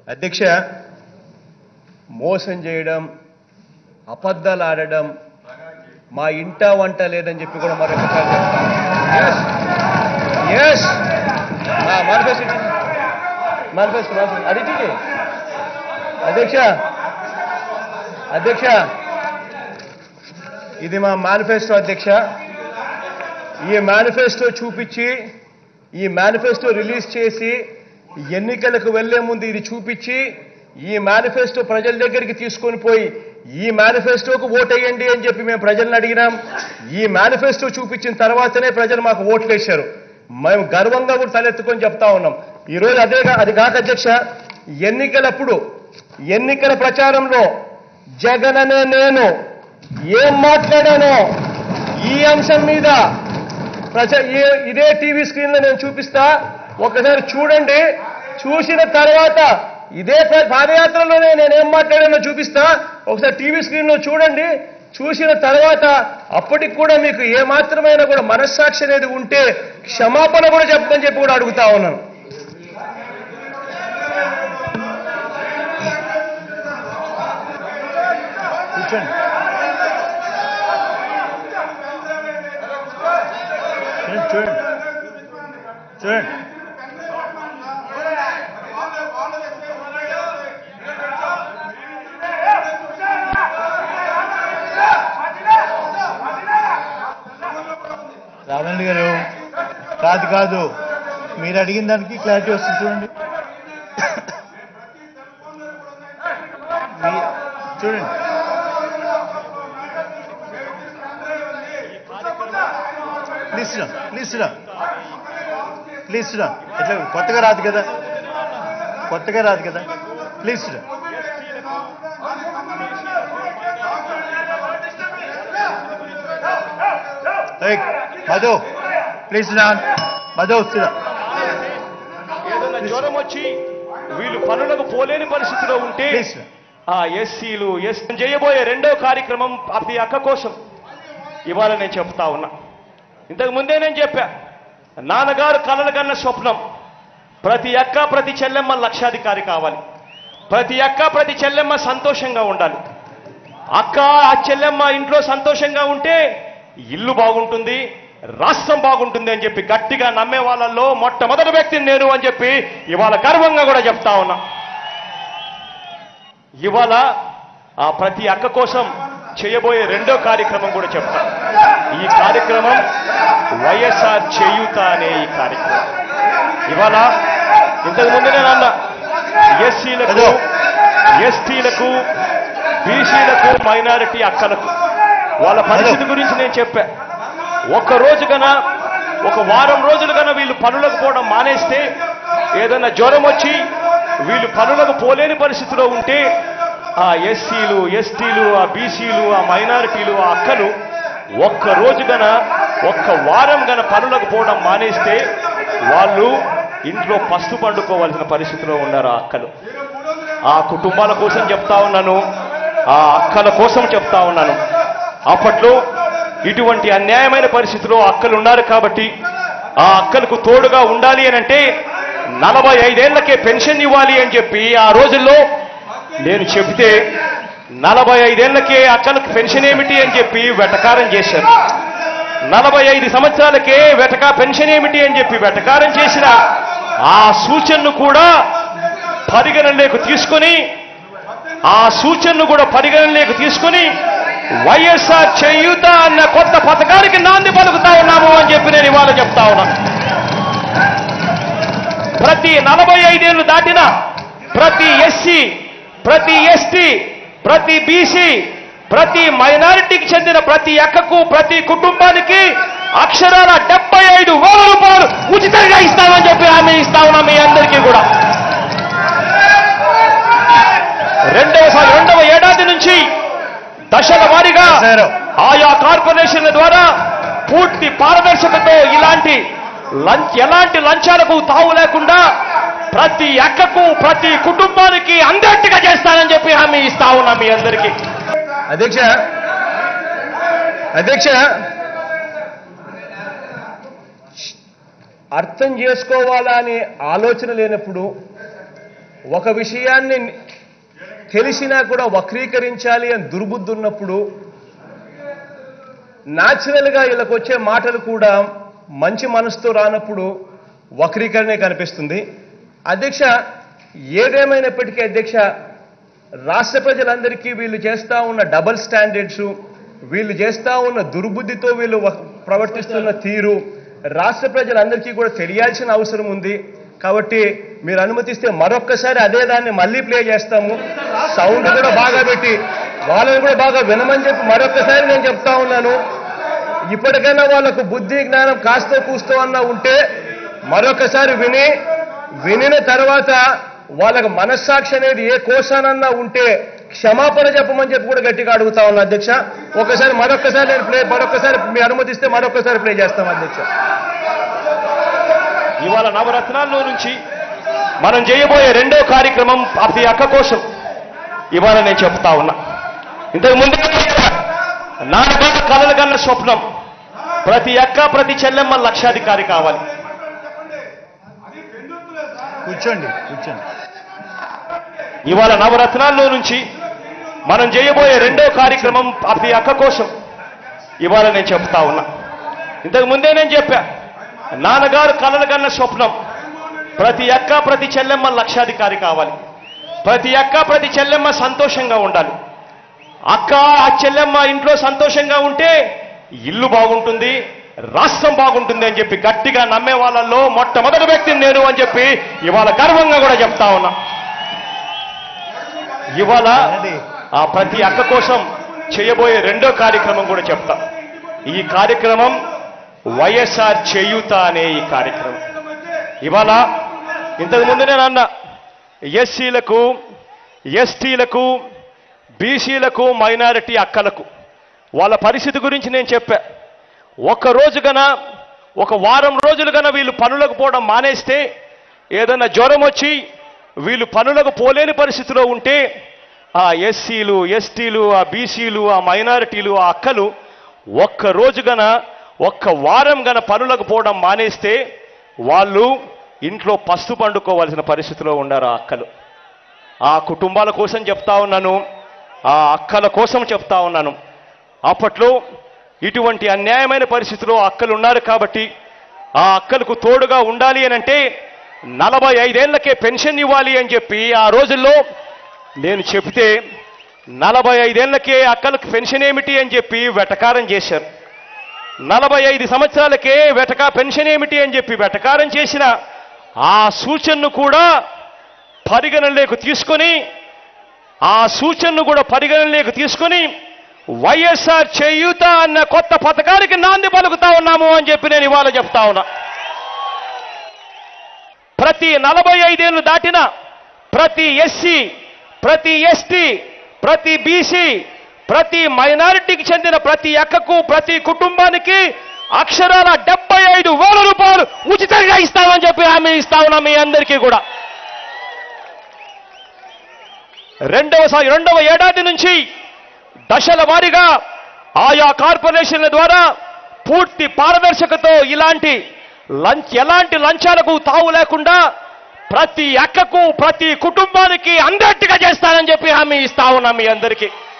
అధ్యక్ష మోసం చేయడం అబద్ధాలు ఆడడం మా ఇంట వంట లేదని చెప్పి కూడా మరొకసారి ఎస్ మేనిఫెస్టో మేనిఫెస్టో అడిగి అధ్యక్ష అధ్యక్ష ఇది మా మేనిఫెస్టో అధ్యక్ష ఈ మేనిఫెస్టో చూపించి ఈ మేనిఫెస్టో రిలీజ్ చేసి ఎన్నికలకు వెళ్లే ముందు ఇది చూపించి ఈ మేనిఫెస్టో ప్రజల దగ్గరికి తీసుకొని పోయి ఈ మేనిఫెస్టోకు ఓటేయండి అని చెప్పి మేము ప్రజలను అడిగినాం ఈ మేనిఫెస్టో చూపించిన తర్వాతనే ప్రజలు మాకు ఓట్లు వేశారు మేము గర్వంగా కూడా తలెత్తుకొని చెప్తా ఉన్నాం ఈ రోజు అదే కా- అది కాక అధ్యక్ష ఎన్నికలప్పుడు ఎన్నికల ప్రచారంలో జగన్ అనే నేను ఏం మాట్లాడానో ఈ అంశం మీద ప్రజ ఈ- ఇదే టీవీ స్క్రీన్ లో నేను చూపిస్తా ఒకసారి చూడండి చూసిన తర్వాత ఇదే ప్ర- పాదయాత్రలోనే నేను ఏం మాట్లాడానో చూపిస్తా ఒకసారి టీవీ స్క్రీన్ లో చూడండి చూసిన తర్వాత అప్పటికి కూడా మీకు ఏ మాత్రమైనా కూడా మనస్సాక్షి అనేది ఉంటే క్షమాపణ కూడా చెప్పమని చెప్పి కూడా అడుగుతా ఉన్నాను కూర్చోండి చూడండి చూడండి చూడండి రామరెడ్డి గారు కాదు కాదు మీరు అడిగిన దానికి క్లారిటీ వస్తుంది చూడండి మీ- చూడండి ప్లీజ్ రా ప్లీజ్ రా ప్లీజ్ రా ఎట్లా కొత్తగా రాదు కదా కొత్తగా రాదు కదా ప్లీజ్ రా ఏయ్, మధు ప్లీజ్ రా మధు వస్తున్నా ఏదైనా జ్వరం వచ్చి వీళ్ళు పనులకు పోలేని పరిస్థితిలో ఉంటే ప్లీజ్ రా ఆ ఎస్సీలు ఎస్ చేయబోయే రెండో కార్యక్రమం ప్రతి అక్క కోసం ఇవాళ నేను చెప్తా ఉన్నా ఇంతకు ముందే నేను చెప్పా నాన్నగారు కలలు కన్న స్వప్నం ప్రతి అక్క ప్రతి చెల్లెమ్మ లక్షాధికారి కావాలి ప్రతి అక్క ప్రతి చెల్లెమ్మ సంతోషంగా ఉండాలి అక్క ఆ చెల్లెమ్మ ఇంట్లో సంతోషంగా ఉంటే ఇల్లు బాగుంటుంది రాష్ట్రం బాగుంటుంది అని చెప్పి గట్టిగా నమ్మే వాళ్ళల్లో మొట్టమొదటి వ్యక్తిని నేను అని చెప్పి ఇవాళ గర్వంగా కూడా చెప్తా ఉన్నా ఇవాళ ఆ ప్రతి అక్క కోసం చేయబోయే రెండో కార్యక్రమం కూడా చెప్తా ఈ కార్యక్రమం వైఎస్ఆర్ చేయూత అనే ఈ కార్యక్రమం ఇవాళ ఇంతకు ముందు నేను అన్నా ఎస్సీలకు ఎస్టీలకు బీసీలకు మైనారిటీ అక్కలకు వాళ్ళ పరిస్థితి గురించి నేను చెప్పా ఒక్క రోజు కన్నా ఒక వారం రోజులు కన్నా వీళ్ళు పనులకు పోవడం మానేస్తే ఏదైనా జ్వరం వచ్చి వీళ్ళు పనులకు పోలేని పరిస్థితిలో ఉంటే ఆ ఎస్సీలు ఎస్టీలు ఆ బీసీలు ఆ మైనారిటీలు ఆ అక్కలు ఒక్క రోజు గన ఒక్క వారం గన పనులకు పోవడం మానేస్తే వాళ్ళు ఇంట్లో పస్తు పండుకోవాల్సిన పరిస్థితిలో ఉన్నారు ఆ అక్కలు ఆ కుటుంబాల కోసం చెప్తా ఉన్నాను ఆ అక్కల కోసం చెప్తా ఉన్నాను అప్పట్లో ఇటువంటి అన్యాయమైన పరిస్థితిలో అక్కలు ఉన్నారు కాబట్టి ఆ అక్కలకు తోడుగా ఉండాలి అని అంటే నలభై ఐదేళ్లకే పెన్షన్ ఇవ్వాలి అని చెప్పి ఆ రోజుల్లో నేను చెబితే నలభై ఐదేళ్లకే అక్కలకు పెన్షన్ ఏమిటి అని చెప్పి వెటకారం చేశారు నలభై ఐదు సంవత్సరాలకే వెటకా పెన్షన్ ఏమిటి అని చెప్పి వెటకారం చేసిన ఆ సూచనను కూడా పరిగణనలోకి తీసుకొని ఆ సూచనను కూడా పరిగణనలోకి తీసుకొని వైఎస్ఆర్ చేయూత అన్న కొత్త పథకానికి నాంది పలుకుతా ఉన్నాము అని చెప్పి నేను ఇవాళ చెప్తా ఉన్నాను ప్రతి నలభై ఐదేళ్లు దాటిన ప్రతి ఎస్సీ ప్రతి ఎస్టీ ప్రతి బీసీ ప్రతి మైనారిటీకి చెందిన ప్రతి అక్కకు ప్రతి కుటుంబానికి అక్షరాల డెబ్బై ఐదు వేల రూపాయలు ఉచితంగా ఇస్తామని చెప్పి హామీ ఇస్తా ఉన్నాం మీ అందరికీ కూడా రెండవ రెండవ ఏడాది నుంచి దశల వారీగా చేశారు. ఆయా కార్పొరేషన్ల ద్వారా పూర్తి పారదర్శకతో ఇలాంటి లంచ్ ఎలాంటి లంచాలకు తావు లేకుండా ప్రతి అక్కకు ప్రతి కుటుంబానికి అందేట్టుగా చేస్తానని చెప్పి హామీ ఇస్తా ఉన్నా మీ అందరికీ అధ్యక్ష అధ్యక్ష అర్థం చేసుకోవాలా అనే ఆలోచన లేనప్పుడు ఒక విషయాన్ని తెలిసినా కూడా వక్రీకరించాలి అని దుర్బుద్ధి ఉన్నప్పుడు న్యాచురల్గా వీళ్ళకి వచ్చే మాటలు కూడా మంచి మనసుతో రానప్పుడు వక్రీకరణే కనిపిస్తుంది అధ్యక్ష ఏదేమైనప్పటికీ అధ్యక్ష రాష్ట్ర ప్రజలందరికీ వీళ్ళు చేస్తా ఉన్న డబల్ స్టాండర్డ్స్ వీళ్ళు చేస్తా ఉన్న దుర్బుద్ధితో వీళ్ళు వ- ప్రవర్తిస్తున్న తీరు రాష్ట్ర ప్రజలందరికీ కూడా తెలియాల్సిన అవసరం ఉంది కాబట్టి మీరు అనుమతిస్తే మరొక్కసారి అదే దాన్ని మళ్ళీ ప్లే చేస్తాము సౌండ్ కూడా బాగా పెట్టి వాళ్ళని కూడా బాగా వినమని చెప్పి మరొక్కసారి నేను చెప్తా ఉన్నాను ఇప్పటికైనా వాళ్ళకు బుద్ధి జ్ఞానం కాస్తో కూస్తో అన్నా ఉంటే మరొకసారి విని వినిన తర్వాత వాళ్ళకి మనస్సాక్షి అనేది ఏ కోశానన్నా ఉంటే క్షమాపణ చెప్పమని చెప్పి కూడా గట్టిగా అడుగుతా ఉన్నా అధ్యక్ష ఒకసారి మరొకసారి నేను ప్లే మరొకసారి మీ అనుమతిస్తే మరొకసారి ప్లే చేస్తాం అధ్యక్ష ఇవాళ నవరత్నాల్లో నుంచి మనం చేయబోయే రెండో కార్యక్రమం ప్రతి అక్క కోసం ఇవాళ నేను చెప్తా ఉన్నా ఇంతకు ముందే నాన్నగారు కలలు కన్న స్వప్నం ప్రతి అక్క ప్రతి చెల్లెమ్మ లక్షాధికారి కావాలి కూర్చోండి కూర్చోండి ఇవాళ నవరత్నాల్లో నుంచి మనం చేయబోయే రెండో కార్యక్రమం ప్రతి అక్క కోసం ఇవాళ నేను చెప్తా ఉన్నా ఇంతకు ముందే నేను చెప్పా నాన్నగారు కలలు కన్న స్వప్నం ప్రతి అక్క ప్రతి చెల్లెమ్మ లక్షాధికారి కావాలి ప్రతి అక్క ప్రతి చెల్లెమ్మ సంతోషంగా ఉండాలి అక్క ఆ చెల్లెమ్మ ఇంట్లో సంతోషంగా ఉంటే ఇల్లు బాగుంటుంది రాష్ట్రం బాగుంటుంది అని చెప్పి గట్టిగా నమ్మే వాళ్ళల్లో మొట్టమొదటి వ్యక్తిని నేను అని చెప్పి ఇవాళ గర్వంగా కూడా చెప్తా ఉన్నా ఇవాళ వినండి. ఆ ప్రతి అక్క కోసం చేయబోయే రెండో కార్యక్రమం కూడా చెప్తా ఈ కార్యక్రమం వైఎస్ఆర్ చేయూత అనే ఈ కార్యక్రమం ఇవాళ ఇంతకు ముందు నేను అన్న ఎస్సీలకు ఎస్టీలకు బీసీలకు మైనారిటీ అక్కలకు వాళ్ళ పరిస్థితి గురించి నేను చెప్పా ఒక్క రోజు గన ఒక వారం రోజులు గన వీళ్ళు పనులకు పోవడం మానేస్తే ఏదైనా జ్వరం వచ్చి వీళ్ళు పనులకు పోలేని పరిస్థితిలో ఉంటే ఆ ఎస్సీలు ఎస్టీలు ఆ బీసీలు ఆ మైనారిటీలు ఆ అక్కలు ఒక్క రోజు గన ఒక్క వారం గన పనులకు పోవడం మానేస్తే వాళ్ళు ఇంట్లో పస్తు పండుకోవాల్సిన పరిస్థితిలో ఉండారు ఆ అక్కలు ఆ కుటుంబాల కోసం చెప్తా ఉన్నాను ఆ అక్కల కోసం చెప్తా ఉన్నాను అప్పట్లో ఇటువంటి అన్యాయమైన పరిస్థితిలో అక్కలు ఉన్నారు కాబట్టి ఆ అక్కలకు తోడుగా ఉండాలి అని అంటే నలభై ఐదేళ్లకే పెన్షన్ ఇవ్వాలి అని చెప్పి ఆ రోజుల్లో నేను చెబితే నలభై ఐదేళ్లకే అక్కలకు పెన్షన్ ఏమిటి అని చెప్పి వెటకారం చేశారు నలభై ఐదు సంవత్సరాలకే వెటకా పెన్షన్ ఏమిటి అని చెప్పి వెటకారం చేసిన ఆ సూచనను కూడా పరిగణనలోకి తీసుకొని ఆ సూచనను కూడా పరిగణనలోకి తీసుకొని వైఎస్ఆర్ చేయూత అన్న కొత్త పథకానికి నాంది పలుకుతా ఉన్నాము అని చెప్పి నేను ఇవాళ చెప్తా ఉన్నా ప్రతి నలభై ఐదేళ్లు దాటిన ప్రతి ఎస్సీ ప్రతి ఎస్టీ ప్రతి బీసీ ప్రతి మైనారిటీకి చెందిన ప్రతి అక్కకు ప్రతి కుటుంబానికి అక్షరాల డెబ్బై ఐదు వేల రూపాయలు ఉచితంగా ఇస్తామని చెప్పి హామీ ఇస్తా ఉన్నాం మీ అందరికీ కూడా రెండవ సా- రెండవ ఏడాది నుంచి దశల వారీగా ఆయా కార్పొరేషన్ల ద్వారా పూర్తి పారదర్శకతో ఇలాంటి లంచ్ ఎలాంటి లంచాలకు తావు లేకుండా ప్రతి అక్కకు ప్రతి కుటుంబానికి అందట్టుగా చేస్తానని చెప్పి హామీ ఇస్తా ఉన్నాం మీ అందరికీ